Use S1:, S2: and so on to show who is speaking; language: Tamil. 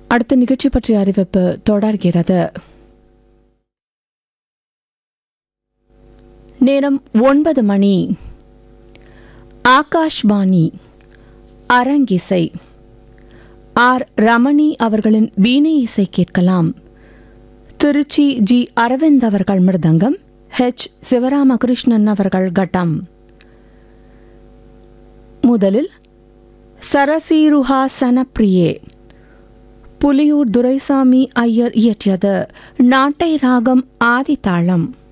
S1: அடுத்த நிகழ்ச்சி பற்றிய அறிவிப்பு தொடர்கிறது நேரம் ஒன்பது மணி ஆகாஷ்வாணி அரங்கிசை ஆர் ரமணி அவர்களின் வீணை இசை கேட்கலாம் திருச்சி ஜி அரவிந்த் அவர்கள் மிருதங்கம் ஹெச் சிவராமகிருஷ்ணன் அவர்கள் கட்டம் முதலில் சரசீருஹா சனப்பிரியே புலியூர் துரைசாமி ஐயர் இயற்றியது நாட்டை ராகம் ஆதித்தாளம்